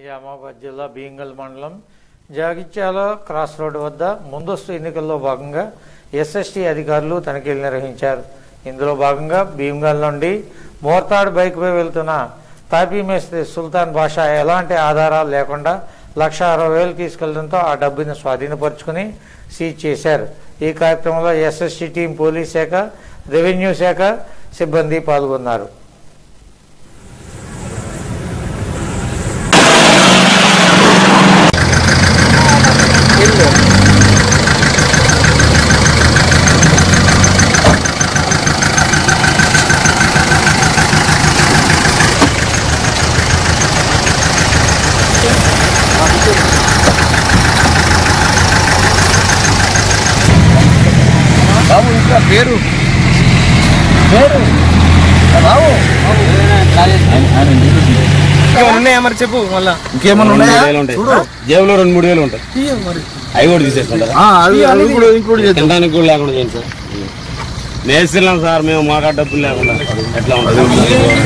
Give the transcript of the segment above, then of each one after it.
నిజామాబాద్ జిల్లా భీంగల్ మండలం జాగిత్యాల cross road వద్ద ముందస్తు ఎన్నికల్లో భాగంగా ఎస్ఎస్టీ అధికారులు తనిఖీలు నిర్వహించారు ఇందులో భాగంగా భీంగల్ నుండి మోర్తాడ్ బైక్పై వెళ్తున్న తాపీ మేస్త్రి సుల్తాన్ బాషా ఎలాంటి ఆధారాలు లేకుండా లక్ష అరవై వేలు తీసుకెళ్లడంతో ఆ డబ్బుని స్వాధీనపరుచుకుని సీజ్ చేశారు ఈ కార్యక్రమంలో ఎస్ఎస్టీ టీం పోలీస్ శాఖ రెవెన్యూ శాఖ సిబ్బంది పాల్గొన్నారు బాబు ఇంకా పేరు పేరు బాబు ఇంకేమైనా ఉన్నాయా మరి చెప్పు మళ్ళా ఇంకేమైనా ఉన్నాయా చూడు జేబులో రెండు మూడు వేలు ఉంటాయి తీయ మరి అవి కూడా తీసేసుకుంటారా ఆ, అవి అవి కూడా ఇంక్లూడ్ చేద్దాం తినడానికి కూడా లేకుండా చేయండి సార్ మేస్తున్నాం సార్ మేము మాకు డబ్బులు లేకుండా ఎట్లా ఉంటుంది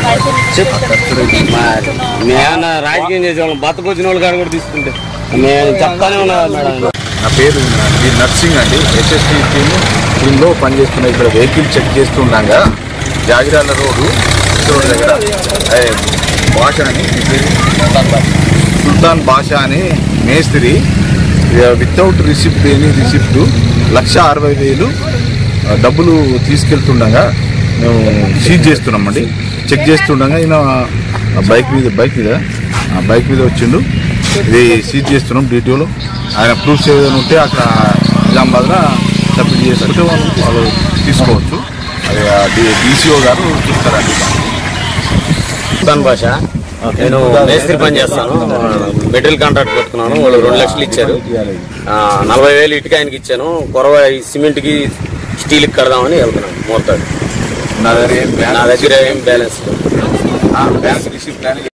మరి మేమన్నా రాజకీయం చేసే వాళ్ళం బతకొచ్చిన వాళ్ళు కాడ కూడా తీసుకుంటే మేము చెప్తానే ఉన్నా మేడం నా పేరు డి నర్సింగ్ అండి ఎస్ఎస్టీ టీమ్ టీంలో పనిచేస్తున్న ఇక్కడ వెహికల్ చెక్ చేస్తుండగా జాగిరాల రోడ్డు రోడ్డు దగ్గర ఏ, భాష అని ఈ పేరు సుల్తాన్ బాషా అని మేస్త్రి వితౌట్ రిసిప్ట్ ఎనీ రిసిప్ట్ లక్ష అరవై వేలు ఆ, డబ్బులు తీసుకెళ్తుండగా మేము సీజ్ చేస్తున్నామండి చెక్ చేస్తుండగా ఈయన ఆ బైక్ మీద బైక్ మీద ఆ బైక్ మీద వచ్చిండు ఇది సీజ్ చేస్తున్నాం డీటీఓలో ఆయన ప్రూఫ్స్ ఏదైనా ఉంటే అక్కడ నిజామాబాద్లో సబ్మిట్ చేసుకుంటే వాళ్ళు వాళ్ళు తీసుకోవచ్చు అది డీసీఓ గారు చూస్తారండి సుల్తాన్ భాష నేను మేస్త్రి పని చేస్తాను మెటీరియల్ కాంట్రాక్ట్ పెట్టుకున్నాను వాళ్ళు రెండు లక్షలు ఇచ్చారు ఆ, నలభై వేలు ఇటుక ఆయనకి ఇచ్చాను కొరవ ఈ సిమెంట్ కి స్టీల్ కి కడదామని వెళ్తున్నాను మోతాడు నా దగ్గర ఏం నా దగ్గర ఏం బ్యాలెన్స్ లేదు. Bank receipt